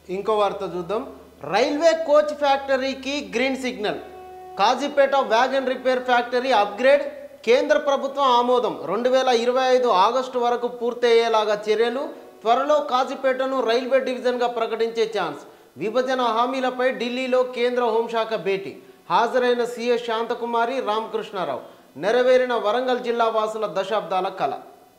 ఇంకో వార్త చూద్దాం రైల్వే కోచ్ ఫ్యాక్టరీకి green signal Kazipet wagon repair factory upgrade కేంద్ర ప్రభుత్వం ఆమోదం రెండు వేల ఇరవై ఐదు ఆగస్టు వరకు పూర్తయ్యేలాగా చర్యలు త్వరలో కాజీపేటను రైల్వే డివిజన్గా ప్రకటించే ఛాన్స్ విభజన హామీలపై ఢిల్లీలో కేంద్ర హోంశాఖ భేటీ హాజరైన సీఎస్ శాంతకుమారి రామకృష్ణారావు నెరవేరిన వరంగల్ జిల్లా వాసుల దశాబ్దాల కళ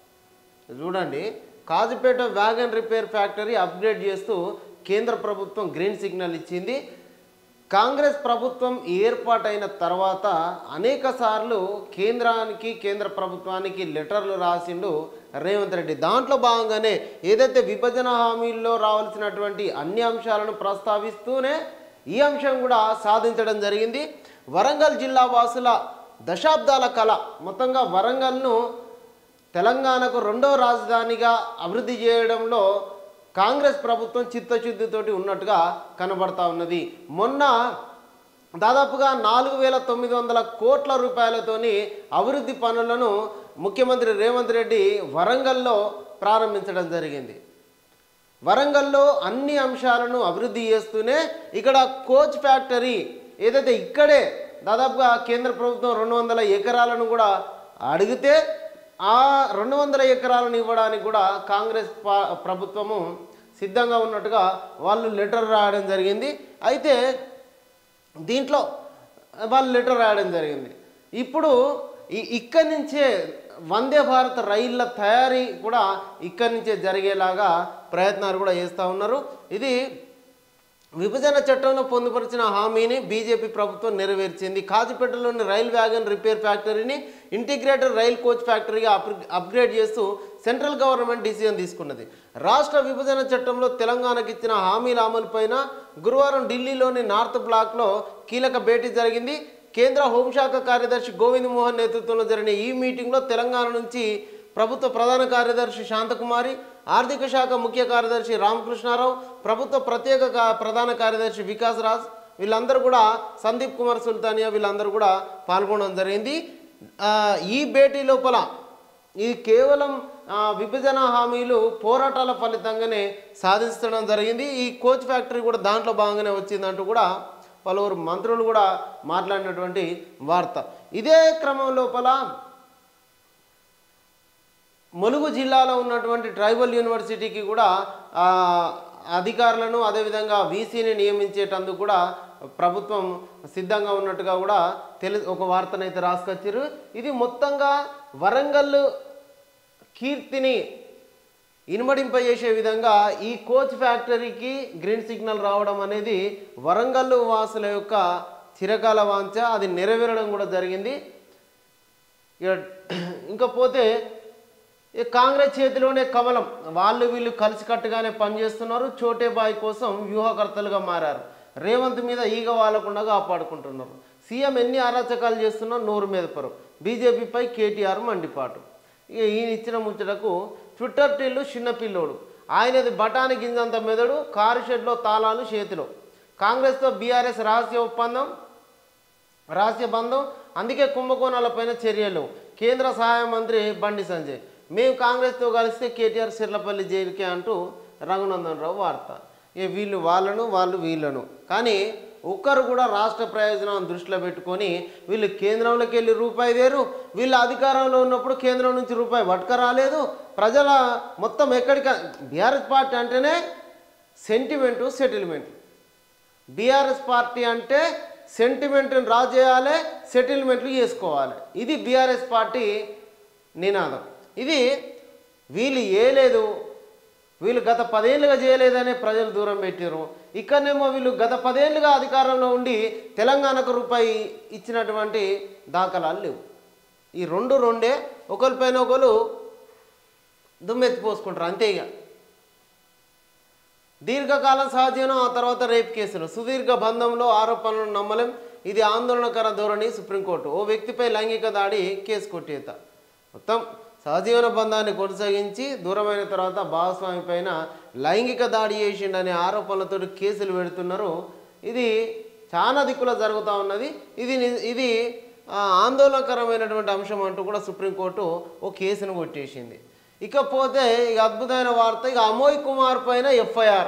చూడండి Kazipet wagon repair factory upgrade చేస్తూ కేంద్ర ప్రభుత్వం గ్రీన్ సిగ్నల్ ఇచ్చింది కాంగ్రెస్ ప్రభుత్వం ఏర్పాటైన తర్వాత అనేక సార్లు కేంద్రానికి కేంద్ర ప్రభుత్వానికి లెటర్లు రాసిండు రేవంత్ రెడ్డి దాంట్లో భాగంగానే ఏదైతే విభజన హామీల్లో రావాల్సినటువంటి అన్ని అంశాలను ప్రస్తావిస్తూనే ఈ అంశం కూడా సాధించడం జరిగింది వరంగల్ జిల్లా వాసుల దశాబ్దాల కళ మొత్తంగా వరంగల్ను తెలంగాణకు రెండో రాజధానిగా అభివృద్ధి చేయడంలో కాంగ్రెస్ ప్రభుత్వం చిత్తశుద్ధితోటి ఉన్నట్టుగా కనబడతా ఉన్నది మొన్న దాదాపుగా నాలుగు వేల తొమ్మిది వందల కోట్ల రూపాయలతోని అభివృద్ధి పనులను ముఖ్యమంత్రి రేవంత్ రెడ్డి వరంగల్లో ప్రారంభించడం జరిగింది వరంగల్లో అన్ని అంశాలను అభివృద్ధి చేస్తూనే ఇక్కడ కోచ్ ఫ్యాక్టరీ ఏదైతే ఇక్కడే దాదాపుగా కేంద్ర ప్రభుత్వం రెండు వందల ఎకరాలను కూడా అడిగితే ఆ రెండు వందల ఎకరాలను ఇవ్వడానికి కూడా కాంగ్రెస్ పా- ప్రభుత్వము సిద్ధంగా ఉన్నట్టుగా వాళ్ళు లెటర్ రాయడం జరిగింది అయితే దీంట్లో వాళ్ళు లెటర్ రాయడం జరిగింది ఇప్పుడు ఈ- ఇక్కడి నుంచే వందే భారత్ రైళ్ల తయారీ కూడా ఇక్కడి నుంచే జరిగేలాగా ప్రయత్నాలు కూడా చేస్తూ ఉన్నారు ఇది విభజన చట్టంలో పొందుపరిచిన హామీని బీజేపీ ప్రభుత్వం నెరవేర్చింది కాజీపేటలోని రైల్ వ్యాగన్ రిపేర్ ఫ్యాక్టరీని ఇంటిగ్రేటెడ్ రైల్ కోచ్ ఫ్యాక్టరీగా అప్- అప్గ్రేడ్ చేస్తూ సెంట్రల్ గవర్నమెంట్ డిసిజన్ తీసుకున్నది రాష్ట్ర విభజన చట్టంలో తెలంగాణకు ఇచ్చిన హామీల అమలుపైన గురువారం ఢిల్లీలోని నార్త్ బ్లాక్లో కీలక భేటీ జరిగింది కేంద్ర హోంశాఖ కార్యదర్శి గోవింద్ మోహన్ నేతృత్వంలో జరిగిన ఈ మీటింగ్లో తెలంగాణ నుంచి ప్రభుత్వ ప్రధాన కార్యదర్శి శాంతకుమారి ఆర్థిక శాఖ ముఖ్య కార్యదర్శి రామకృష్ణారావు ప్రభుత్వ ప్రత్యేక కా- ప్రధాన కార్యదర్శి వికాస్ రాజ్ వీళ్ళందరూ కూడా సందీప్ కుమార్ సుల్తానియా వీళ్ళందరూ కూడా పాల్గొనడం జరిగింది ఆ, ఈ భేటీ లోపల ఇది కేవలం ఆ, విభజన హామీలు పోరాటాల ఫలితంగానే సాధించడం జరిగింది ఈ కోచ్ ఫ్యాక్టరీ కూడా దాంట్లో భాగంగానే వచ్చిందంటూ కూడా పలువురు మంత్రులు కూడా మాట్లాడినటువంటి వార్త ఇదే క్రమం లోపల ములుగు జిల్లాలో ఉన్నటువంటి ట్రైబల్ యూనివర్సిటీకి కూడా ఆ, అధికారులను అదేవిధంగా వీసీని నియమించేటందుకు కూడా ప్రభుత్వం సిద్ధంగా ఉన్నట్టుగా కూడా తెలి ఒక వార్తనైతే రాసుకొచ్చారు ఇది మొత్తంగా వరంగల్ కీర్తిని ఇనుమడింపజేసే విధంగా ఈ కోచ్ ఫ్యాక్టరీకి గ్రీన్ సిగ్నల్ రావడం అనేది వరంగల్ వాసుల యొక్క చిరకాల వాంఛ అది నెరవేరడం కూడా జరిగింది ఇక ఇంకా పోతే ఈ కాంగ్రెస్ చేతిలోనే కమలం వాళ్ళు వీళ్ళు కలిసికట్టుగానే పనిచేస్తున్నారు చోటేబాయి కోసం వ్యూహకర్తలుగా మారారు రేవంత్ మీద ఈగ వాలకుండా కాపాడుకుంటున్నారు సీఎం ఎన్ని అరాచకాలు చేస్తున్నా నోరు మీద పరు బీజేపీపై కేటీఆర్ మండిపాటు ఇక ఈయన ఇచ్చిన ముచ్చటకు ట్విట్టర్ టిల్లు చిన్న పిల్లోడు ఆయనది బఠాని గింజంత మెదడు కారు షెడ్లో తాళాలు చేతిలో కాంగ్రెస్తో బీఆర్ఎస్ రహస్య ఒప్పందం రహస్య బంధం అందుకే కుంభకోణాలపైన చర్యలు కేంద్ర సహాయ మంత్రి బండి సంజయ్ మేము కాంగ్రెస్తో కలిస్తే కేటీఆర్ సిర్లపల్లి జైలుకే అంటూ రఘునందన్ రావు వార్త ఇక వీళ్ళు వాళ్ళను వాళ్ళు వీళ్ళను కానీ ఒక్కరు కూడా రాష్ట్ర ప్రయోజనాలను దృష్టిలో పెట్టుకొని వీళ్ళు కేంద్రంలోకి వెళ్ళి రూపాయి వేరు వీళ్ళు అధికారంలో ఉన్నప్పుడు కేంద్రం నుంచి రూపాయి పట్టుక రాలేదు ప్రజల మొత్తం ఎక్కడిక బీఆర్ఎస్ పార్టీ అంటేనే సెంటిమెంటు సెటిల్మెంట్ బీఆర్ఎస్ పార్టీ అంటే సెంటిమెంట్ని రా చేయాలి సెటిల్మెంట్లు చేసుకోవాలి ఇది బీఆర్ఎస్ పార్టీ నినాదం ఇది వీళ్ళు ఏలేదు వీళ్ళు గత పదేళ్ళుగా చేయలేదనే ప్రజలు దూరం పెట్టారు ఇక్కడనేమో వీళ్ళు గత పదేళ్ళుగా అధికారంలో ఉండి తెలంగాణకు రూపాయి ఇచ్చినటువంటి దాఖలాలు లేవు ఈ రెండు రెండే ఒకరిపైన ఒకరు దుమ్మెత్తిపోసుకుంటారు అంతే ఇక దీర్ఘకాలం సహజీవనం ఆ తర్వాత రేప్ కేసులు సుదీర్ఘ బంధంలో ఆరోపణలను నమ్మలేం ఇది ఆందోళనకర ధోరణి సుప్రీంకోర్టు ఓ వ్యక్తిపై లైంగిక దాడి కేసు కొట్టేత మొత్తం సహజీవన బంధాన్ని కొనసాగించి దూరమైన తర్వాత భాగస్వామి పైన లైంగిక దాడి చేసిండనే ఆరోపణలతో కేసులు పెడుతున్నారు ఇది చాలా దిక్కులో జరుగుతూ ఉన్నది ఇది ని- ఇది ఆ, ఆందోళనకరమైనటువంటి అంశం అంటూ కూడా సుప్రీంకోర్టు ఓ కేసును కొట్టేసింది ఇకపోతే ఇక అద్భుతమైన వార్త ఇక అమోయ్ కుమార్ పైన ఎఫ్ఐఆర్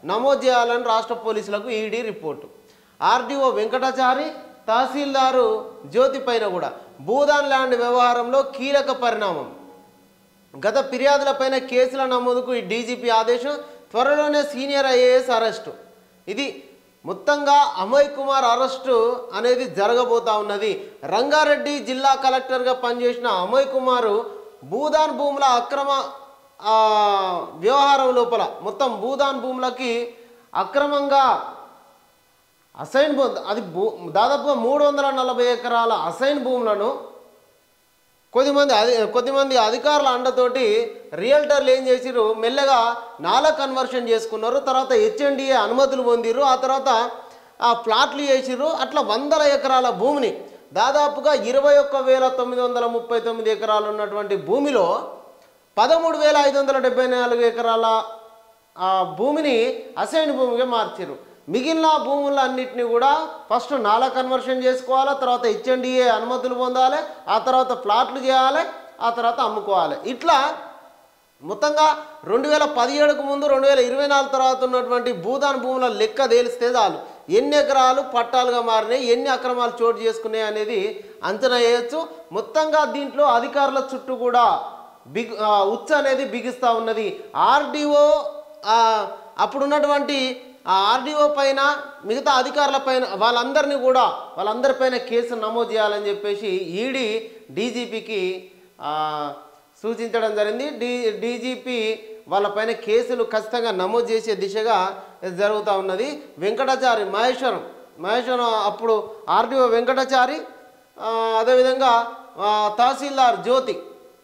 నమోదు చేయాలని రాష్ట్ర పోలీసులకు ఈడీ రిపోర్టు ఆర్డీఓ వెంకటాచారి తహసీల్దారు జ్యోతి పైన కూడా భూదాన్ ల్యాండ్ వ్యవహారంలో కీలక పరిణామం గత ఫిర్యాదులపైన కేసుల నమోదుకు ఈ డీజీపీ ఆదేశం త్వరలోనే సీనియర్ ఐఏఎస్ అరెస్టు ఇది మొత్తంగా అమయ్ కుమార్ అరెస్టు అనేది జరగబోతా ఉన్నది రంగారెడ్డి జిల్లా కలెక్టర్గా పనిచేసిన అమయ్ కుమారు భూదాన్ భూముల అక్రమ ఆ, వ్యవహారం లోపల మొత్తం భూదాన్ భూములకి అక్రమంగా అసైన్ భూ అది భూ దాదాపుగా మూడు వందల నలభై ఎకరాల అసైన్ భూములను కొద్దిమంది అధి కొద్దిమంది అధికారుల అండతోటి రియల్టర్లు ఏం చేసిర్రు మెల్లగా నాలా కన్వర్షన్ చేసుకున్నారు తర్వాత హెచ్ఎండిఏ అనుమతులు పొందిర్రు ఆ తర్వాత ఆ ప్లాట్లు చేసిర్రు అట్లా వందల ఎకరాల భూమిని దాదాపుగా ఇరవై ఒక్క వేల తొమ్మిది వందల ముప్పై తొమ్మిది ఎకరాలు ఉన్నటువంటి భూమిలో పదమూడు వేల ఐదు వందల డెబ్బై నాలుగు ఎకరాల ఆ భూమిని అసైన్ భూమిగా మార్చారు మిగిలిన భూములన్నింటినీ కూడా ఫస్ట్ నాలా కన్వర్షన్ చేసుకోవాలి తర్వాత హెచ్ఎండిఏ అనుమతులు పొందాలి ఆ తర్వాత ప్లాట్లు చేయాలి ఆ తర్వాత అమ్ముకోవాలి ఇట్లా మొత్తంగా రెండు వేల పదిహేడుకు ముందు రెండు వేల ఇరవై నాలుగు తర్వాత ఉన్నటువంటి భూదాన్ భూముల లెక్క తేలిస్తే చాలు ఎన్ని ఎకరాలు పట్టాలుగా మారినాయి ఎన్ని అక్రమాలు చోటు చేసుకున్నాయి అనేది అంచనా వేయచ్చు మొత్తంగా దీంట్లో అధికారుల చుట్టూ కూడా బిగ్ ఆ, ఉచ్చ అనేది బిగిస్తూ ఉన్నది ఆర్డీఓ అప్పుడు ఉన్నటువంటి ఆ ఆర్డీఓ పైన మిగతా అధికారుల పైన వాళ్ళందరినీ కూడా వాళ్ళందరిపైన కేసు నమోదు చేయాలని చెప్పేసి ఈడీ డీజీపీకి సూచించడం జరిగింది డీ డీజీపీ వాళ్ళపైన కేసులు ఖచ్చితంగా నమోదు చేసే దిశగా జరుగుతూ ఉన్నది వెంకటాచారి మహేశ్వరం మహేశ్వరం అప్పుడు ఆర్డీఓ వెంకటాచారి ఆ, అదేవిధంగా ఆ, తహసీల్దార్ జ్యోతి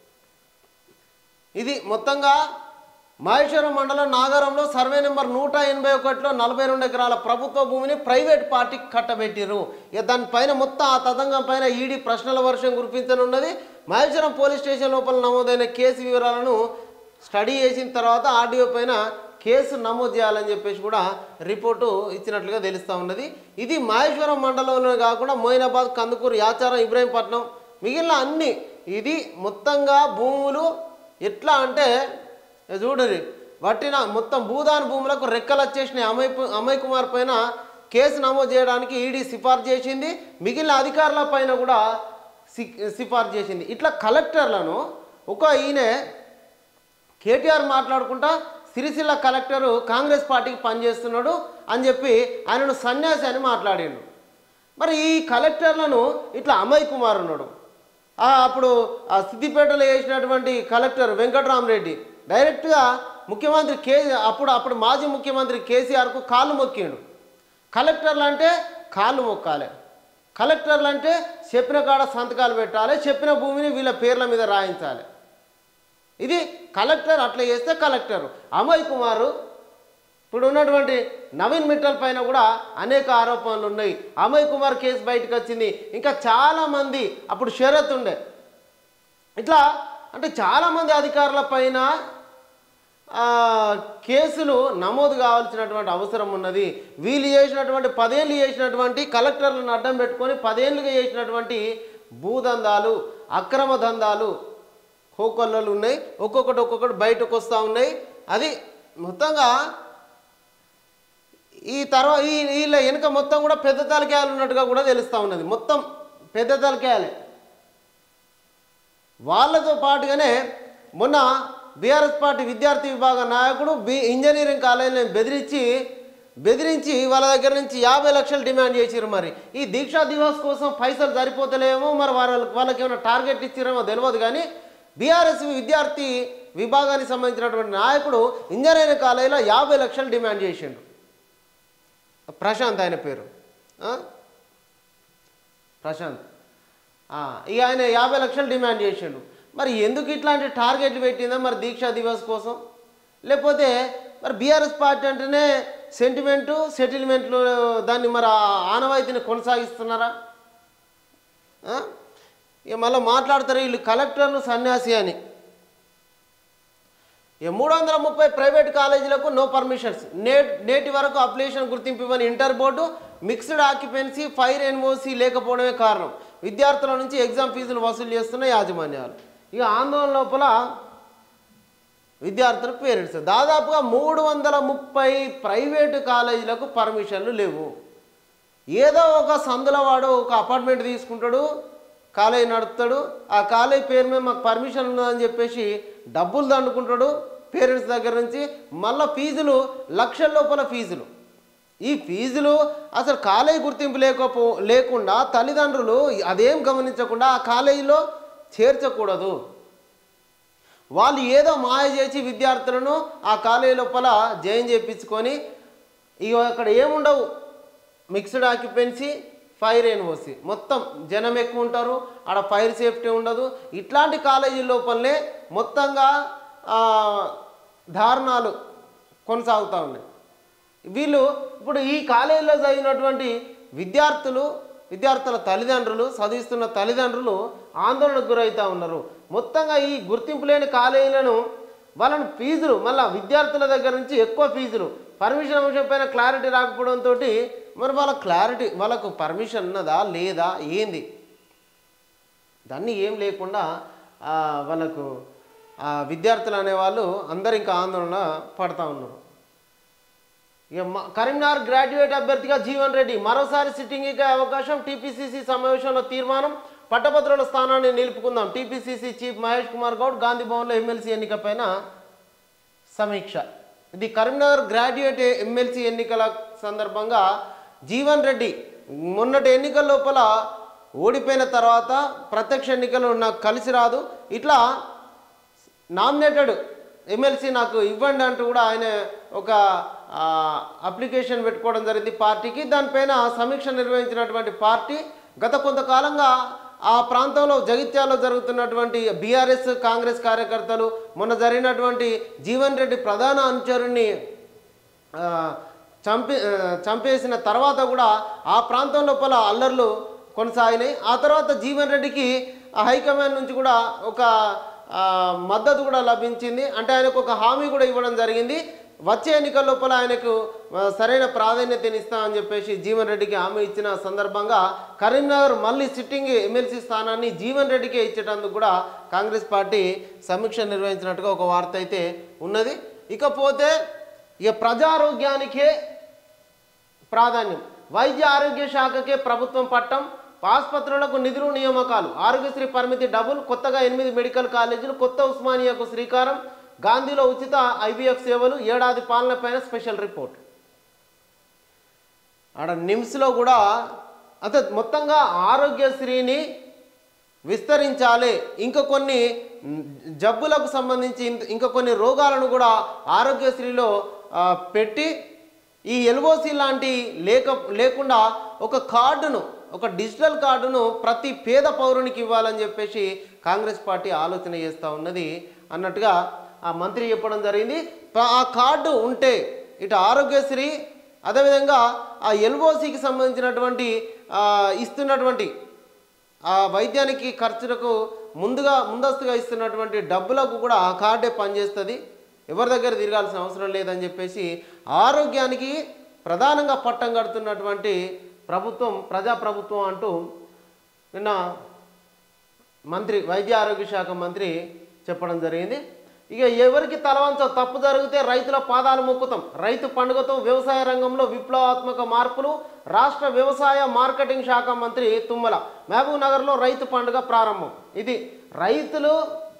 ఇది మొత్తంగా మహేశ్వరం మండలం నాగారంలో సర్వే నెంబర్ నూట ఎనభై ఒకటిలో నలభై రెండు ఎకరాల ప్రభుత్వ భూమిని ప్రైవేట్ పార్టీకి కట్టబెట్టిర్రు ఇక దానిపైన మొత్తం ఆ తతంగం పైన ఈడీ ప్రశ్నల వర్షం కురిపించనున్నది మహేశ్వరం పోలీస్ స్టేషన్ లోపల నమోదైన కేసు వివరాలను స్టడీ చేసిన తర్వాత ఆర్డీఓ పైన కేసు నమోదు చేయాలని చెప్పేసి కూడా రిపోర్టు ఇచ్చినట్లుగా తెలుస్తూ ఉన్నది ఇది మహేశ్వరం మండలంలో కాకుండా మోయినాబాద్ కందుకూరు యాచారం ఇబ్రాహీంపట్నం మిగిలిన అన్ని ఇది మొత్తంగా భూములు ఎట్లా అంటే చూడరి వట్టిన మొత్తం భూదాన్ భూములకు రెక్కలు వచ్చేసిన అమయ్ పు- అమయ్ కుమార్ పైన కేసు నమోదు చేయడానికి ఈడీ సిఫార్సు చేసింది మిగిలిన అధికారుల పైన కూడా సి- సిఫార్సు చేసింది ఇట్లా కలెక్టర్లను ఒక ఈయన కేటీఆర్ మాట్లాడుకుంటా సిరిసిల్ల కలెక్టరు కాంగ్రెస్ పార్టీకి పనిచేస్తున్నాడు అని చెప్పి ఆయనను సన్యాసి అని మాట్లాడిండు మరి ఈ కలెక్టర్లను ఇట్లా అమయ్ కుమార్ ఉన్నాడు ఆ అప్పుడు ఆ సిద్దిపేటలో వేసినటువంటి కలెక్టర్ వెంకటరామరెడ్డి డైరెక్ట్గా ముఖ్యమంత్రి కే అప్పుడు అప్పుడు మాజీ ముఖ్యమంత్రి కేసీఆర్కు కాళ్ళు మొక్కిండు కలెక్టర్లు అంటే కాళ్ళు మొక్కాలి కలెక్టర్లు అంటే చెప్పిన కాడ సంతకాలు పెట్టాలి చెప్పిన భూమిని వీళ్ళ పేర్ల మీద రాయించాలి ఇది కలెక్టర్ అట్లా చేస్తే కలెక్టర్ అమయ్ కుమారు ఇప్పుడు ఉన్నటువంటి నవీన్ మిట్టల్ పైన కూడా అనేక ఆరోపణలు ఉన్నాయి అమయ్ కుమార్ కేసు బయటకు వచ్చింది ఇంకా చాలామంది అప్పుడు షరత్ ఉండే ఇట్లా అంటే చాలామంది అధికారుల పైన ఆ, కేసులు నమోదు కావాల్సినటువంటి అవసరం ఉన్నది వీళ్ళు చేసినటువంటి పదేళ్ళు చేసినటువంటి కలెక్టర్లను అడ్డం పెట్టుకొని పదేళ్ళుగా చేసినటువంటి భూదందాలు అక్రమ దందాలు కోకొల్లలు ఉన్నాయి ఒక్కొక్కటి ఒక్కొక్కటి బయటకు వస్తూ ఉన్నాయి అది మొత్తంగా ఈ తర్వాత ఈ వీళ్ళ వెనుక మొత్తం కూడా పెద్ద తలకాయలు ఉన్నట్టుగా కూడా తెలుస్తూ ఉన్నది మొత్తం పెద్ద తలకాయలే వాళ్ళతో పాటుగానే మొన్న బీఆర్ఎస్ పార్టీ విద్యార్థి విభాగ నాయకుడు బి ఇంజనీరింగ్ కాలేజీని బెదిరించి బెదిరించి వాళ్ళ దగ్గర నుంచి యాభై లక్షలు డిమాండ్ చేసిర్రు మరి ఈ దీక్షా దివస్ కోసం పైసలు సరిపోతలేమో మరి వాళ్ళకి వాళ్ళకి ఏమైనా టార్గెట్ ఇచ్చిరేమో తెలియదు కానీ బీఆర్ఎస్ విద్యార్థి విభాగానికి సంబంధించినటువంటి నాయకుడు ఇంజనీరింగ్ కాలేజీలో యాభై లక్షలు డిమాండ్ చేసిండు ప్రశాంత్ ఆయన పేరు ఆ? ప్రశాంత్ ఆ, ఇక ఆయన యాభై లక్షలు డిమాండ్ చేసిండు మరి ఎందుకు ఇట్లాంటి టార్గెట్లు పెట్టిందా మరి దీక్షా దివస్ కోసం లేకపోతే మరి బీఆర్ఎస్ పార్టీ అంటేనే సెంటిమెంటు సెటిల్మెంట్లు దాన్ని మరి ఆ ఆనవాయితీని కొనసాగిస్తున్నారా ఆ? ఇక మళ్ళీ మాట్లాడతారు వీళ్ళు కలెక్టర్లు సన్యాసి అని ఇక మూడు వందల ముప్పై ప్రైవేట్ కాలేజీలకు నో పర్మిషన్స్ నే నేటి వరకు అప్లికేషన్ గుర్తింపు ఇవ్వని inter board mixed occupancy fire NOC లేకపోవడమే కారణం విద్యార్థుల నుంచి ఎగ్జామ్ ఫీజులు వసూలు చేస్తున్న యాజమాన్యాలు ఇక ఆందోళన లోపల విద్యార్థుల పేరెంట్స్ దాదాపుగా మూడు వందల ముప్పై ప్రైవేటు కాలేజీలకు పర్మిషన్లు లేవు ఏదో ఒక సందుల వాడు ఒక అపార్ట్మెంట్ తీసుకుంటాడు కాలేజీ నడుపుతాడు ఆ కాలేజీ పేరు మీద మాకు పర్మిషన్ ఉన్నదని చెప్పేసి డబ్బులు దండుకుంటాడు పేరెంట్స్ దగ్గర నుంచి మళ్ళీ ఫీజులు లక్షల లోపల ఫీజులు ఈ ఫీజులు అసలు కాలేజీ గుర్తింపు లేకపో లేకుండా తల్లిదండ్రులు అదేం గమనించకుండా ఆ కాలేజీలో చేర్చకూడదు వాళ్ళు ఏదో మాయ చేసి విద్యార్థులను ఆ కాలేజీ లోపల జాయిన్ చేయించుకొని ఇక అక్కడ ఏముండవు మిక్స్డ్ ఆక్యుపెన్సీ ఫైర్ ఎన్ఓసి మొత్తం జనం ఎక్కువ ఉంటారు ఆడ ఫైర్ సేఫ్టీ ఉండదు ఇట్లాంటి కాలేజీ లోపలనే మొత్తంగా ఆ, దారుణాలు కొనసాగుతూ ఉన్నాయి వీళ్ళు ఇప్పుడు ఈ కాలేజీలో చదివినటువంటి విద్యార్థులు విద్యార్థుల తల్లిదండ్రులు చదివిస్తున్న తల్లిదండ్రులు ఆందోళనకు గురవుతూ ఉన్నారు మొత్తంగా ఈ గుర్తింపు లేని కాలేజీలను వాళ్ళని ఫీజులు మళ్ళీ విద్యార్థుల దగ్గర నుంచి ఎక్కువ ఫీజులు పర్మిషన్ అంశం పైన క్లారిటీ రాకపోవడంతో మరి వాళ్ళ క్లారిటీ వాళ్ళకు పర్మిషన్ ఉన్నదా లేదా ఏంది దాన్ని ఏం లేకుండా ఆ, వాళ్ళకు ఆ విద్యార్థులు అనేవాళ్ళు అందరు ఇంకా ఆందోళన పడతా ఉన్నారు ఇక మ- కరీంనగర్ గ్రాడ్యుయేట్ అభ్యర్థిగా జీవన్ రెడ్డి మరోసారి సిట్టింగ్కి అవకాశం టీపీసీసీ సమావేశంలో తీర్మానం పట్టభద్రుల స్థానాన్ని నిలుపుకుందాం టీపీసీసీ చీఫ్ మహేష్ కుమార్ గౌడ్ గాంధీ భవన్లో ఎమ్మెల్సీ ఎన్నిక పైన సమీక్ష ఇది కరీంనగర్ గ్రాడ్యుయేట్ ఎమ్మెల్సీ ఎన్నికల సందర్భంగా జీవన్ రెడ్డి మొన్నటి ఎన్నికల లోపల ఓడిపోయిన తర్వాత ప్రత్యక్ష ఎన్నికలు నాకు కలిసి రాదు ఇట్లా నామినేటెడ్ ఎమ్మెల్సీ నాకు ఇవ్వండి అంటూ కూడా ఆయన ఒక ఆ, అప్లికేషన్ పెట్టుకోవడం జరిగింది పార్టీకి దానిపైన సమీక్ష నిర్వహించినటువంటి పార్టీ గత కొంతకాలంగా ఆ ప్రాంతంలో జగిత్యాలలో జరుగుతున్నటువంటి బీఆర్ఎస్ కాంగ్రెస్ కార్యకర్తలు మొన్న జరిగినటువంటి జీవన్ రెడ్డి ప్రధాన అనుచరుణ్ణి ఆ, చంపి ఆ, చంపేసిన తర్వాత కూడా ఆ ప్రాంతం లోపల అల్లర్లు కొనసాగినాయి ఆ తర్వాత జీవన్ రెడ్డికి ఆ హైకమాండ్ నుంచి కూడా ఒక ఆ, మద్దతు కూడా లభించింది అంటే ఆయనకు ఒక హామీ కూడా ఇవ్వడం జరిగింది వచ్చే ఎన్నికల లోపల ఆయనకు ఆ, సరైన ప్రాధాన్యతని ఇస్తామని చెప్పేసి జీవన్ రెడ్డికి హామీ ఇచ్చిన సందర్భంగా కరీంనగర్ మళ్ళీ సిట్టింగ్ ఎమ్మెల్సీ స్థానాన్ని జీవన్ రెడ్డికే ఇచ్చేటందుకు కూడా కాంగ్రెస్ పార్టీ సమీక్ష నిర్వహించినట్టుగా ఒక వార్త అయితే ఉన్నది ఇకపోతే ఇక ప్రజారోగ్యానికే ప్రాధాన్యం వైద్య ఆరోగ్య శాఖకే ప్రభుత్వం పట్టం ఆసుపత్రులకు నిధులు నియామకాలు ఆరోగ్యశ్రీ పరిమితి డబుల్ కొత్తగా ఎనిమిది మెడికల్ కాలేజీలు కొత్త ఉస్మానియాకు శ్రీకారం గాంధీలో ఉచిత ఐవీఎఫ్ సేవలు ఏడాది పాలనపైన స్పెషల్ రిపోర్ట్ ఆడ నిమ్స్లో కూడా అదే మొత్తంగా ఆరోగ్యశ్రీని విస్తరించాలి ఇంకా కొన్ని మ్, జబ్బులకు సంబంధించి ఇంత- ఇంకా కొన్ని రోగాలను కూడా ఆరోగ్యశ్రీలో ఆ, పెట్టి ఈ ఎల్ఓసి లాంటి లేక లేకుండా ఒక కార్డును ఒక డిజిటల్ కార్డును ప్రతి పేద పౌరునికి ఇవ్వాలని చెప్పేసి కాంగ్రెస్ పార్టీ ఆలోచన చేస్తూ ఉన్నది అన్నట్టుగా ఆ మంత్రి చెప్పడం జరిగింది ప- ఆ కార్డు ఉంటే ఇటు ఆరోగ్యశ్రీ అదేవిధంగా ఆ ఎల్ఓసికి సంబంధించినటువంటి ఆ, ఇస్తున్నటువంటి ఆ వైద్యానికి ఖర్చులకు ముందుగా ముందస్తుగా ఇస్తున్నటువంటి డబ్బులకు కూడా ఆ కార్డే పనిచేస్తుంది ఎవరి దగ్గర తిరగాల్సిన అవసరం లేదని చెప్పేసి ఆరోగ్యానికి ప్రధానంగా పట్టం కడుతున్నటువంటి ప్రభుత్వం ప్రజాప్రభుత్వం అంటూ నిన్న మంత్రి వైద్య ఆరోగ్య శాఖ మంత్రి చెప్పడం జరిగింది ఇక ఎవరికి తలవంచో తప్పు జరిగితే రైతుల పాదాలు మొక్కుతాం రైతు పండుగతో వ్యవసాయ రంగంలో విప్లవాత్మక మార్పులు రాష్ట్ర వ్యవసాయ మార్కెటింగ్ శాఖ మంత్రి తుమ్మల మహబూబ్ నగర్లో రైతు పండుగ ప్రారంభం ఇది రైతులు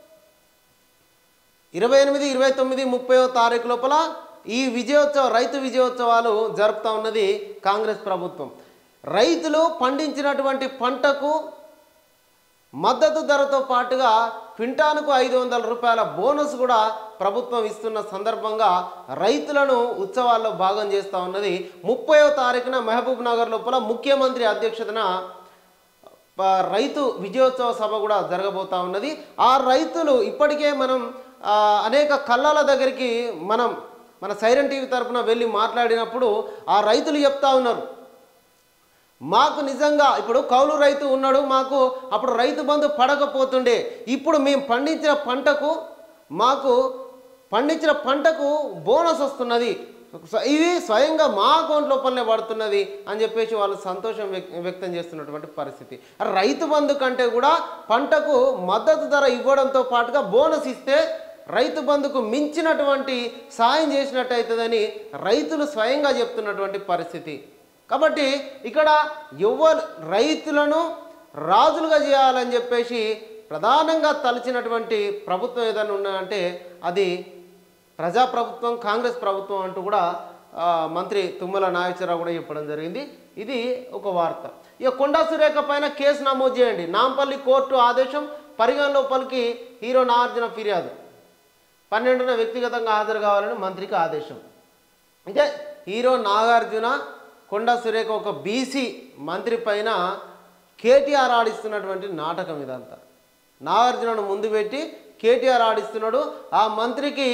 ఇరవై ఎనిమిది ఇరవై తొమ్మిది ముప్పైవ తారీఖు లోపల ఈ విజయోత్సవ రైతు విజయోత్సవాలు జరుపుతా ఉన్నది కాంగ్రెస్ ప్రభుత్వం రైతులు పండించినటువంటి పంటకు మద్దతు ధరతో పాటుగా క్వింటానుకు ఐదు వందల రూపాయల బోనస్ కూడా ప్రభుత్వం ఇస్తున్న సందర్భంగా రైతులను ఉత్సవాల్లో భాగం చేస్తూ ఉన్నది ముప్పైవ తారీఖున మహబూబ్ నగర్ లోపల ముఖ్యమంత్రి అధ్యక్షతన ఆ, రైతు విజయోత్సవ సభ కూడా జరగబోతా ఉన్నది ఆ రైతులు ఇప్పటికే మనం ఆ, అనేక కళ్ళల దగ్గరికి మనం మన సైరన్ టీవీ తరపున వెళ్ళి మాట్లాడినప్పుడు ఆ రైతులు చెప్తా ఉన్నారు మాకు నిజంగా ఇప్పుడు కౌలు రైతు ఉన్నాడు మాకు అప్పుడు రైతు బంధు పడకపోతుండే ఇప్పుడు మేము పండించిన పంటకు మాకు పండించిన పంటకు బోనస్ వస్తున్నది స- ఇది స్వయంగా మా అకౌంట్ లోపలనే పడుతున్నది అని చెప్పేసి వాళ్ళు సంతోషం వ్యక్- వ్యక్తం చేస్తున్నటువంటి పరిస్థితి రైతు బంధు కంటే కూడా పంటకు మద్దతు ధర ఇవ్వడంతో పాటుగా బోనస్ ఇస్తే రైతు బంధుకు మించినటువంటి సాయం చేసినట్టు అవుతుందని రైతులు స్వయంగా చెప్తున్నటువంటి పరిస్థితి కాబట్టి ఇక్కడ ఎవరు రైతులను రాజులుగా చేయాలని చెప్పేసి ప్రధానంగా తలచినటువంటి ప్రభుత్వం ఏదైనా ఉన్నదంటే అది ప్రజాప్రభుత్వం కాంగ్రెస్ ప్రభుత్వం అంటూ కూడా ఆ, మంత్రి తుమ్మల నాగేశ్వరరావు కూడా చెప్పడం జరిగింది ఇది ఒక వార్త ఇక కొండా సురేఖ పైన కేసు నమోదు చేయండి నాంపల్లి కోర్టు ఆదేశం పరిగణ లోపలికి హీరో నాగార్జున ఫిర్యాదు పన్నెండున వ్యక్తిగతంగా హాజరు కావాలని మంత్రికి ఆదేశం అంటే హీరో నాగార్జున కొండా సురేఖ ఒక బీసీ మంత్రి పైన కేటీఆర్ ఆడిస్తున్నటువంటి నాటకం ఇదంతా నాగార్జునను ముందు పెట్టి కేటీఆర్ ఆడిస్తున్నాడు ఆ మంత్రికి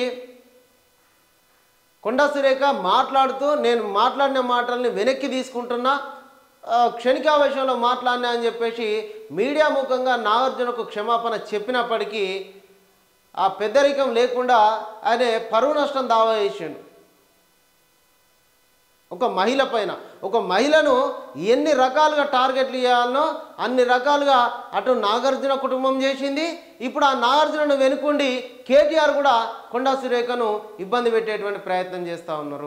కొండా సురేఖ మాట్లాడుతూ నేను మాట్లాడిన మాటల్ని వెనక్కి తీసుకుంటున్నా ఆ, క్షణికావేశంలో మాట్లాడినా అని చెప్పేసి మీడియా ముఖంగా నాగార్జునకు క్షమాపణ చెప్పినప్పటికీ ఆ పెద్దరికం లేకుండా ఆయన పరువు నష్టం దావా చేసిండు ఒక మహిళ పైన ఒక మహిళను ఎన్ని రకాలుగా టార్గెట్లు చేయాలనో అన్ని రకాలుగా అటు నాగార్జున కుటుంబం చేసింది ఇప్పుడు ఆ నాగార్జునను వెనుకుండి కేటీఆర్ కూడా కొండా సురేఖను ఇబ్బంది పెట్టేటువంటి ప్రయత్నం చేస్తూ ఉన్నారు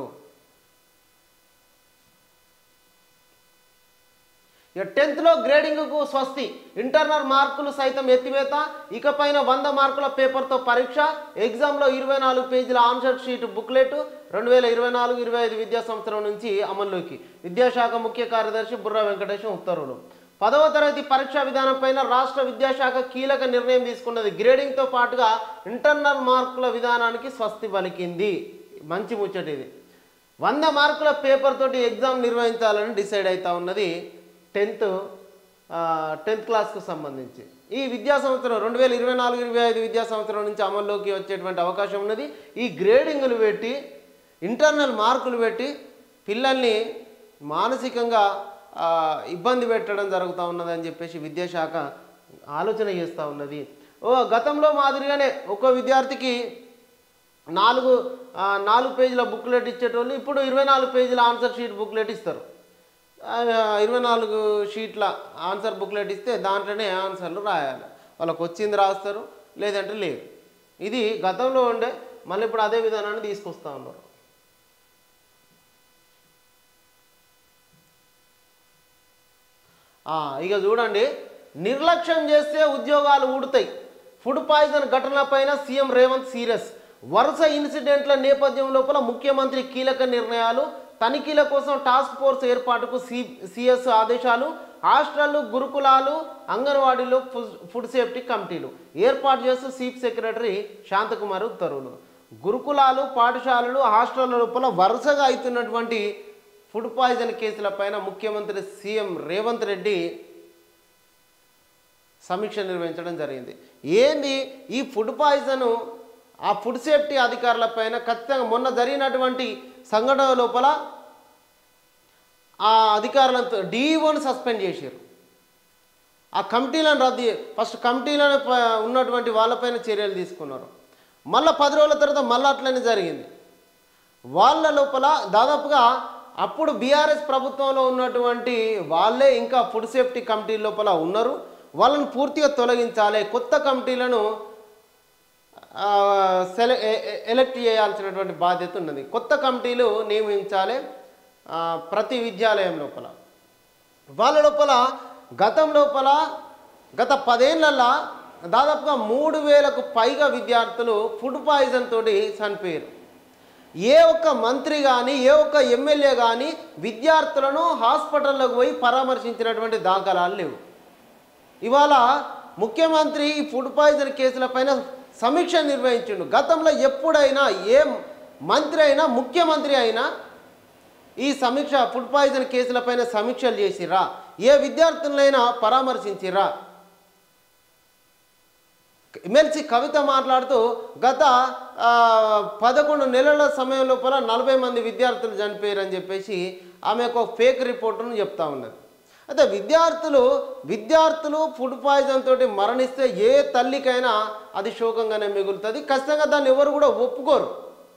ఇక టెన్త్లో గ్రేడింగ్కు స్వస్తి ఇంటర్నల్ మార్కులు సైతం ఎత్తివేత ఇకపైన వంద మార్కుల పేపర్తో పరీక్ష ఎగ్జామ్లో ఇరవై నాలుగు పేజీల ఆన్సర్ షీట్ బుక్లెట్ రెండు వేల ఇరవై నాలుగు ఇరవై ఐదు విద్యా సంవత్సరం నుంచి అమల్లోకి విద్యాశాఖ ముఖ్య కార్యదర్శి బుర్రా వెంకటేశం ఉత్తర్వులు పదవ తరగతి పరీక్షా విధానం పైన రాష్ట్ర విద్యాశాఖ కీలక నిర్ణయం తీసుకున్నది గ్రేడింగ్తో పాటుగా ఇంటర్నల్ మార్కుల విధానానికి స్వస్తి పలికింది మంచి ముచ్చట ఇది వంద మార్కుల పేపర్ తోటి ఎగ్జామ్ నిర్వహించాలని డిసైడ్ అవుతా ఉన్నది టెన్త్ టెన్త్ క్లాస్కు సంబంధించి ఈ విద్యా సంవత్సరం రెండు వేల ఇరవై నాలుగు ఇరవై ఐదు విద్యా సంవత్సరం నుంచి అమల్లోకి వచ్చేటువంటి అవకాశం ఉన్నది ఈ గ్రేడింగులు పెట్టి ఇంటర్నల్ మార్కులు పెట్టి పిల్లల్ని మానసికంగా ఆ, ఇబ్బంది పెట్టడం జరుగుతూ ఉన్నదని చెప్పేసి విద్యాశాఖ ఆలోచన చేస్తూ ఉన్నది ఓ గతంలో మాదిరిగానే ఒక్కో విద్యార్థికి నాలుగు ఆ, నాలుగు పేజీల బుక్లెట్ ఇచ్చేటోళ్ళు ఇప్పుడు ఇరవై నాలుగు పేజీల ఆన్సర్ షీట్ బుక్లెట్ ఇస్తారు ఆ, ఇరవై నాలుగు షీట్ల ఆన్సర్ బుక్లెట్ ఇస్తే దాంట్లోనే ఆన్సర్లు రాయాలి వాళ్ళకి వచ్చింది రాస్తారు లేదంటే లేదు ఇది గతంలో ఉండే మళ్ళీ ఇప్పుడు అదే విధానాన్ని తీసుకొస్తా ఉన్నారు ఆ, ఇక చూడండి నిర్లక్ష్యం చేస్తే ఉద్యోగాలు ఊడుతాయి ఫుడ్ పాయిజన్ ఘటనపైన సీఎం రేవంత్ సీరియస్ వరుస ఇన్సిడెంట్ల నేపథ్యం లోపల ముఖ్యమంత్రి కీలక నిర్ణయాలు తనిఖీల కోసం టాస్క్ ఫోర్స్ ఏర్పాటుకు సి సిఎస్ ఆదేశాలు హాస్టళ్లు గురుకులాలు అంగన్వాడీలు ఫుడ్ ఫుడ్ సేఫ్టీ కమిటీలు ఏర్పాటు చేస్తూ చీఫ్ సెక్రటరీ శాంతకుమార్ ఉత్తర్వులు గురుకులాలు పాఠశాలలు హాస్టళ్ల లోపల వరుసగా అవుతున్నటువంటి ఫుడ్ పాయిజన్ కేసులపైన ముఖ్యమంత్రి సీఎం రేవంత్ రెడ్డి సమీక్ష నిర్వహించడం జరిగింది ఏంది ఈ ఫుడ్ పాయిజన్ ఆ ఫుడ్ సేఫ్టీ అధికారులపైన ఖచ్చితంగా మొన్న జరిగినటువంటి సంఘటన లోపల ఆ అధికారులతో డీఓని సస్పెండ్ చేశారు ఆ కమిటీలను రద్దు చే- ఫస్ట్ కమిటీలను ప- ఉన్నటువంటి వాళ్ళపైన చర్యలు తీసుకున్నారు మళ్ళీ పది రోజుల తర్వాత మళ్ళీ అట్లనే జరిగింది వాళ్ళ లోపల దాదాపుగా అప్పుడు బీఆర్ఎస్ ప్రభుత్వంలో ఉన్నటువంటి వాళ్ళే ఇంకా ఫుడ్ సేఫ్టీ కమిటీ లోపల ఉన్నారు వాళ్ళని పూర్తిగా తొలగించాలి కొత్త కమిటీలను ఆ, సెల ఎ- ఎ- ఎలక్ట్ చేయాల్సినటువంటి బాధ్యత ఉన్నది కొత్త కమిటీలు నియమించాలి ఆ, ప్రతి విద్యాలయం లోపల వాళ్ళ లోపల గతం లోపల గత పదేళ్లలో దాదాపుగా మూడు వేలకు పైగా విద్యార్థులు ఫుడ్ పాయిజన్ తోటి చనిపోయారు ఏ ఒక్క మంత్రి కానీ ఏ ఒక్క ఎమ్మెల్యే కానీ విద్యార్థులను హాస్పిటల్లోకి పోయి పరామర్శించినటువంటి దాఖలాలు లేవు ఇవాళ ముఖ్యమంత్రి ఈ ఫుడ్ పాయిజన్ కేసులపైన సమీక్ష నిర్వహించిండు గతంలో ఎప్పుడైనా ఏ మంత్రి అయినా ముఖ్యమంత్రి అయినా ఈ సమీక్ష ఫుడ్ పాయిజన్ కేసులపైన సమీక్షలు చేసిర్రా ఏ విద్యార్థులైనా పరామర్శించిర్రా ఎమ్మెల్సీ కవిత మాట్లాడుతూ గత ఆ, పదకొండు నెలల సమయం లోపల నలభై మంది విద్యార్థులు చనిపోయారని చెప్పేసి ఆమె ఒక ఫేక్ రిపోర్టును చెప్తా ఉన్నది అయితే విద్యార్థులు విద్యార్థులు ఫుడ్ పాయిజన్ తోటి మరణిస్తే ఏ తల్లికైనా అది శోకంగానే మిగులుతుంది ఖచ్చితంగా దాన్ని ఎవరు కూడా ఒప్పుకోరు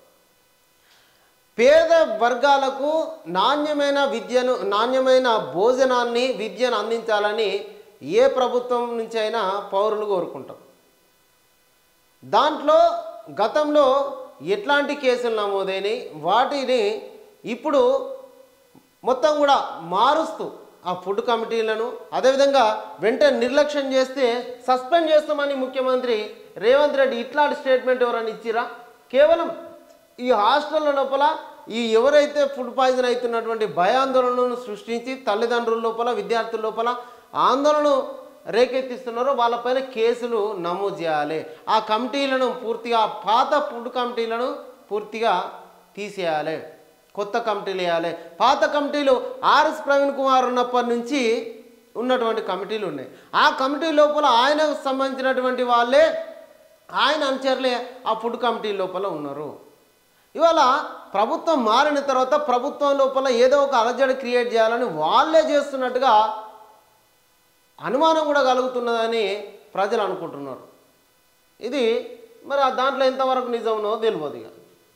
పేద వర్గాలకు నాణ్యమైన విద్యను నాణ్యమైన భోజనాన్ని విద్యను అందించాలని ఏ ప్రభుత్వం నుంచి అయినా పౌరులు కోరుకుంటాం దాంట్లో గతంలో ఎట్లాంటి కేసులు నమోదైనాయి వాటిని ఇప్పుడు మొత్తం కూడా మారుస్తూ ఆ ఫుడ్ కమిటీలను అదేవిధంగా వెంటనే నిర్లక్ష్యం చేస్తే సస్పెండ్ చేస్తామని ముఖ్యమంత్రి రేవంత్ రెడ్డి ఇట్లాంటి స్టేట్మెంట్ ఎవరైనా ఇచ్చిరా కేవలం ఈ హాస్టళ్ళ లోపల ఈ ఎవరైతే ఫుడ్ పాయిజన్ అవుతున్నటువంటి భయాందోళనను సృష్టించి తల్లిదండ్రుల లోపల విద్యార్థుల లోపల ఆందోళన రేకెత్తిస్తున్నారో వాళ్ళపైన కేసులు నమోదు చేయాలి ఆ కమిటీలను పూర్తిగా పాత ఫుడ్ కమిటీలను పూర్తిగా తీసేయాలి కొత్త కమిటీలు వేయాలి పాత కమిటీలు ఆర్ఎస్ ప్రవీణ్ కుమార్ ఉన్నప్పటి నుంచి ఉన్నటువంటి కమిటీలు ఉన్నాయి ఆ కమిటీ లోపల ఆయనకు సంబంధించినటువంటి వాళ్ళే ఆయన అనుచరులే ఆ ఫుడ్ కమిటీ లోపల ఉన్నారు ఇవాళ ప్రభుత్వం మారిన తర్వాత ప్రభుత్వం లోపల ఏదో ఒక అలజడి క్రియేట్ చేయాలని వాళ్ళే చేస్తున్నట్టుగా అనుమానం కూడా కలుగుతున్నదని ప్రజలు అనుకుంటున్నారు ఇది మరి ఆ దాంట్లో ఎంతవరకు నిజమనో తెలియదు ఇక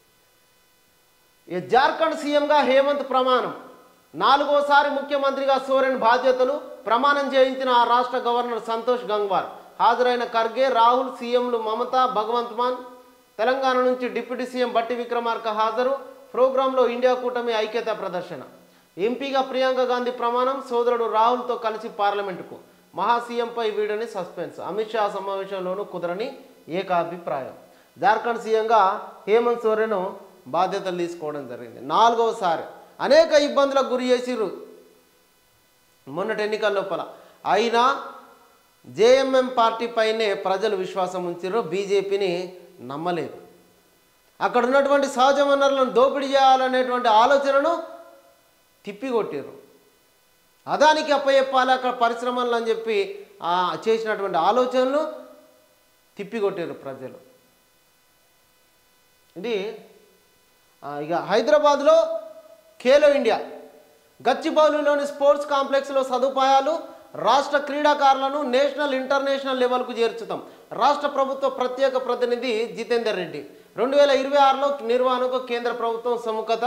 ఈ జార్ఖండ్ సీఎంగా హేమంత్ ప్రమాణం నాలుగోసారి ముఖ్యమంత్రిగా సోరెన్ బాధ్యతలు ప్రమాణం చేయించిన ఆ రాష్ట్ర గవర్నర్ సంతోష్ గంగ్వార్ హాజరైన ఖర్గే రాహుల్ సీఎంలు మమతా భగవంత్ మాన్ తెలంగాణ నుంచి డిప్యూటీ సీఎం బట్టి విక్రమార్క హాజరు ప్రోగ్రాంలో ఇండియా కూటమి ఐక్యత ప్రదర్శన ఎంపీగా ప్రియాంక గాంధీ ప్రమాణం సోదరుడు రాహుల్తో కలిసి పార్లమెంటుకు మహా సీఎంపై వీడని సస్పెన్స్ అమిత్ షా సమావేశంలోనూ కుదరని ఏకాభిప్రాయం జార్ఖండ్ సీఎంగా హేమంత్ సోరెన్ బాధ్యతలు తీసుకోవడం జరిగింది నాలుగవసారి అనేక ఇబ్బందులకు గురి చేసిర్రు మొన్నటి ఎన్నికల లోపల అయినా జేఎంఎం పార్టీ పైనే ప్రజలు విశ్వాసం ఉంచారు బీజేపీని నమ్మలేదు అక్కడ ఉన్నటువంటి సహజ వనరులను దోపిడీ చేయాలనేటువంటి ఆలోచనను తిప్పికొట్టారు అదానికి అప్పచెప్పాలి అక్కడ పరిశ్రమలు అని చెప్పి ఆ, చేసినటువంటి ఆలోచనలు తిప్పికొట్టారు ప్రజలు ఇది ఆ, ఇక హైదరాబాద్లో ఖేలో ఇండియా గచ్చిబౌలిలోని స్పోర్ట్స్ కాంప్లెక్స్లో సదుపాయాలు రాష్ట్ర క్రీడాకారులను నేషనల్ ఇంటర్నేషనల్ లెవెల్కు చేర్చుతాం రాష్ట్ర ప్రభుత్వ ప్రత్యేక ప్రతినిధి జితేందర్ రెడ్డి రెండు వేల ఇరవై ఆరులో నిర్వహణకు కేంద్ర ప్రభుత్వం సముఖత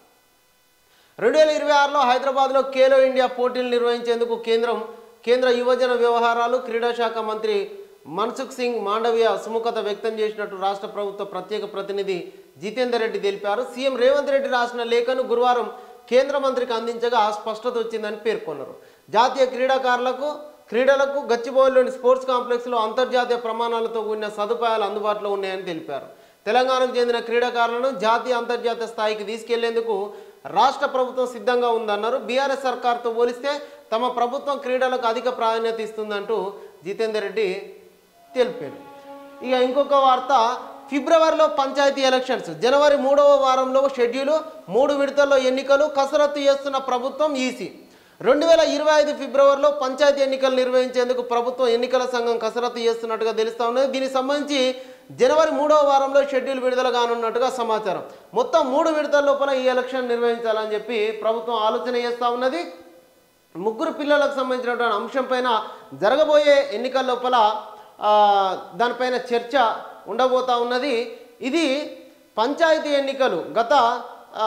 రెండు వేల ఇరవై ఆరులో హైదరాబాద్లో ఖేలో ఇండియా పోటీలు నిర్వహించేందుకు కేంద్రం కేంద్ర యువజన వ్యవహారాలు క్రీడా శాఖ మంత్రి మన్సుఖ్ సింగ్ మాండవీయ సుముఖత వ్యక్తం చేసినట్టు రాష్ట్ర ప్రభుత్వ ప్రత్యేక ప్రతినిధి జితేందర్ రెడ్డి తెలిపారు సీఎం రేవంత్ రెడ్డి రాసిన లేఖను గురువారం కేంద్ర మంత్రికి అందించగా స్పష్టత వచ్చిందని పేర్కొన్నారు జాతీయ క్రీడాకారులకు క్రీడలకు గచ్చిబౌలిలోని స్పోర్ట్స్ కాంప్లెక్స్లో అంతర్జాతీయ ప్రమాణాలతో కూడిన సదుపాయాలు అందుబాటులో ఉన్నాయని తెలిపారు తెలంగాణకు చెందిన క్రీడాకారులను జాతీయ అంతర్జాతీయ స్థాయికి తీసుకెళ్లేందుకు రాష్ట్ర ప్రభుత్వం సిద్ధంగా ఉందన్నారు బీఆర్ఎస్ సర్కార్తో పోలిస్తే తమ ప్రభుత్వం క్రీడలకు అధిక ప్రాధాన్యత ఇస్తుందంటూ జితేందర్ రెడ్డి తెలిపారు ఇక ఇంకొక వార్త ఫిబ్రవరిలో పంచాయతీ ఎలక్షన్స్ జనవరి మూడవ వారంలో షెడ్యూలు మూడు విడతల్లో ఎన్నికలు కసరత్తు చేస్తున్న ప్రభుత్వం ఈసీ రెండు వేల ఇరవై ఐదు ఫిబ్రవరిలో పంచాయతీ ఎన్నికలు నిర్వహించేందుకు ప్రభుత్వం ఎన్నికల సంఘం కసరత్తు చేస్తున్నట్టుగా తెలుస్తా ఉన్నది దీనికి సంబంధించి జనవరి మూడవ వారంలో షెడ్యూల్ విడుదల కానున్నట్టుగా సమాచారం మొత్తం మూడు విడతల లోపల ఈ ఎలక్షన్ నిర్వహించాలని చెప్పి ప్రభుత్వం ఆలోచన చేస్తూ ఉన్నది ముగ్గురు పిల్లలకు సంబంధించినటువంటి అంశం పైన జరగబోయే ఎన్నికల లోపల ఆ, దానిపైన చర్చ ఉండబోతా ఉన్నది ఇది పంచాయతీ ఎన్నికలు గత ఆ,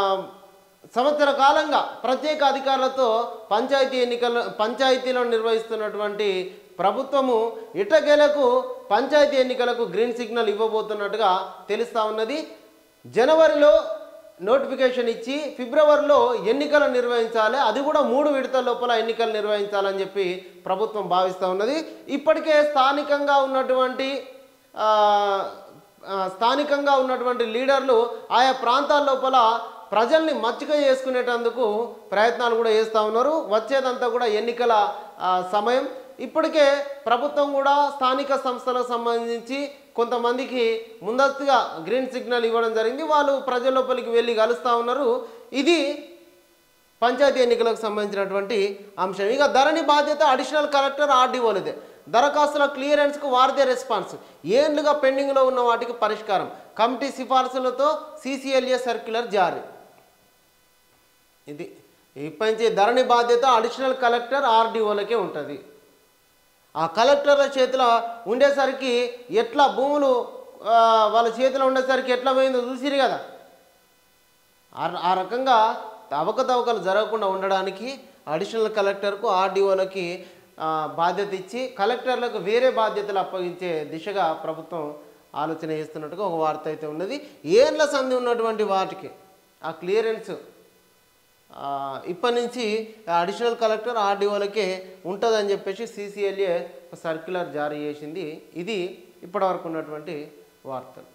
సంవత్సర కాలంగా ప్రత్యేక అధికారులతో పంచాయతీ ఎన్నికలు పంచాయతీలను నిర్వహిస్తున్నటువంటి ప్రభుత్వము ఇటకేలకు పంచాయతీ ఎన్నికలకు గ్రీన్ సిగ్నల్ ఇవ్వబోతున్నట్టుగా తెలుస్తూ ఉన్నది జనవరిలో నోటిఫికేషన్ ఇచ్చి ఫిబ్రవరిలో ఎన్నికలు నిర్వహించాలి అది కూడా మూడు విడతల లోపల ఎన్నికలు నిర్వహించాలని చెప్పి ప్రభుత్వం భావిస్తూ ఉన్నది ఇప్పటికే స్థానికంగా ఉన్నటువంటి ఆ, ఆ, స్థానికంగా ఉన్నటువంటి లీడర్లు ఆయా ప్రాంతాల లోపల ప్రజల్ని మచ్చిక చేసుకునేటందుకు ప్రయత్నాలు కూడా చేస్తూ ఉన్నారు వచ్చేదంతా కూడా ఎన్నికల ఆ, సమయం ఇప్పటికే ప్రభుత్వం కూడా స్థానిక సంస్థలకు సంబంధించి కొంతమందికి ముందస్తుగా గ్రీన్ సిగ్నల్ ఇవ్వడం జరిగింది వాళ్ళు ప్రజల లోపలికి వెళ్ళి కలుస్తూ ఉన్నారు ఇది పంచాయతీ ఎన్నికలకు సంబంధించినటువంటి అంశం ఇక ధరణి బాధ్యత అడిషనల్ కలెక్టర్ ఆర్డీఓలదే దరఖాస్తుల క్లియరెన్స్కు వారిదే రెస్పాన్స్ ఏండ్లుగా పెండింగ్లో ఉన్న వాటికి పరిష్కారం కమిటీ సిఫార్సులతో సీసీఎల్ఏ సర్క్యులర్ జారీ ఇది ఇప్పటి నుంచి ధరణి బాధ్యత అడిషనల్ కలెక్టర్ ఆర్డీఓలకే ఉంటుంది ఆ కలెక్టర్ల చేతిలో ఉండేసరికి ఎట్లా భూములు ఆ, వాళ్ళ చేతిలో ఉండేసరికి ఎట్లా పోయిందో చూసిరు కదా ఆ- ఆ రకంగా అవకతవకలు జరగకుండా ఉండడానికి అడిషనల్ కలెక్టర్కు ఆర్డీఓలకి బాధ్యత ఇచ్చి కలెక్టర్లకు వేరే బాధ్యతలు అప్పగించే దిశగా ప్రభుత్వం ఆలోచన చేస్తున్నట్టుగా ఒక వార్త అయితే ఉన్నది ఏండ్ల సంధి ఉన్నటువంటి వాటికి ఆ క్లియరెన్స్ ఆ, ఇప్పటి నుంచి అడిషనల్ కలెక్టర్ ఆర్డీఓలకే ఉంటుందని చెప్పేసి సీసీఎల్ఏ సర్క్యులర్ జారీ చేసింది ఇది ఇప్పటివరకు ఉన్నటువంటి వార్తలు